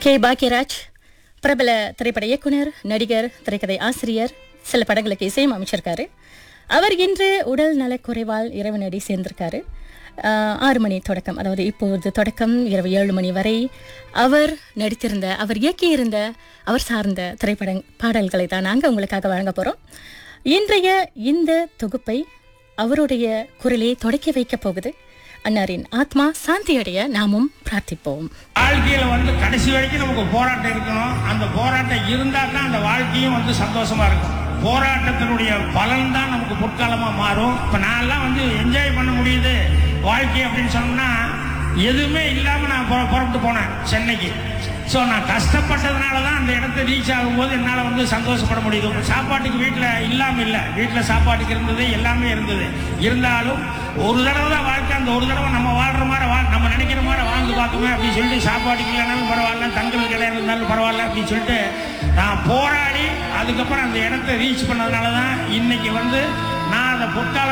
K Bhagyaraj பிரபல திரைப்பட இயக்குனர் நடிகர் திரைக்கதை ஆசிரியர் சில படங்களுக்கு இசையும் அமைச்சிருக்காரு அவர் இன்று உடல் நலக்குறைவால் இரவு நடி சேர்ந்திருக்காரு ஆஹ், ஆறு மணி தொடக்கம் அதாவது இப்போது தொடக்கம் இரவு ஏழு மணி வரை அவர் நடித்திருந்த அவர் இயக்கியிருந்த அவர் சார்ந்த திரைப்பட பாடல்களை தான் நாங்கள் உங்களுக்காக வழங்க போகிறோம் இன்றைய இந்த தொகுப்பை அவருடைய குரலே தொடக்கி வைக்கப் போகுது அன்னாரின் ஆத்மா சாந்தியடைய நாமும் பிரார்த்திப்போம் வாழ்க்கையில வந்து கடைசி வரைக்கும் நமக்கு போராட்டம் இருக்கணும் அந்த போராட்டம் இருந்தா தான் அந்த வாழ்க்கையும் வந்து சந்தோஷமா இருக்கும் போராட்டத்தினுடைய பலன் தான் நமக்கு பொற்காலமா மாறும் இப்ப நான் எல்லாம் வந்து என்ஜாய் பண்ண முடியுது வாழ்க்கை அப்படின்னு சொன்னோம்னா எதுவுமே இல்லாம நான் புற- புறப்பட்டு போனேன் சென்னைக்கு ஸோ நான் கஷ்டப்பட்டதுனால தான் அந்த இடத்த ரீச் ஆகும்போது என்னால் வந்து சந்தோஷப்பட முடியுது சாப்பாட்டுக்கு வீட்டில் இல்லாமல் இல்லை வீட்டில் சாப்பாட்டுக்கு இருந்தது எல்லாமே இருந்தது இருந்தாலும் ஒரு தடவை தான் வாழ்க்கை அந்த ஒரு தடவை நம்ம வாழ்ற மாதிரி வா நம்ம நினைக்கிற மாதிரி வாழ்ந்து பார்க்குமே அப்படின்னு சொல்லிட்டு சாப்பாட்டுக்கு இல்லைனாலும் பரவாயில்ல தங்களுக்கு இடம் இருந்தாலும் பரவாயில்ல அப்படின்னு சொல்லிட்டு நான் போராடி அதுக்கப்புறம் அந்த இடத்த ரீச் பண்ணதுனால தான் இன்னைக்கு வந்து நான் அந்த பொற்கால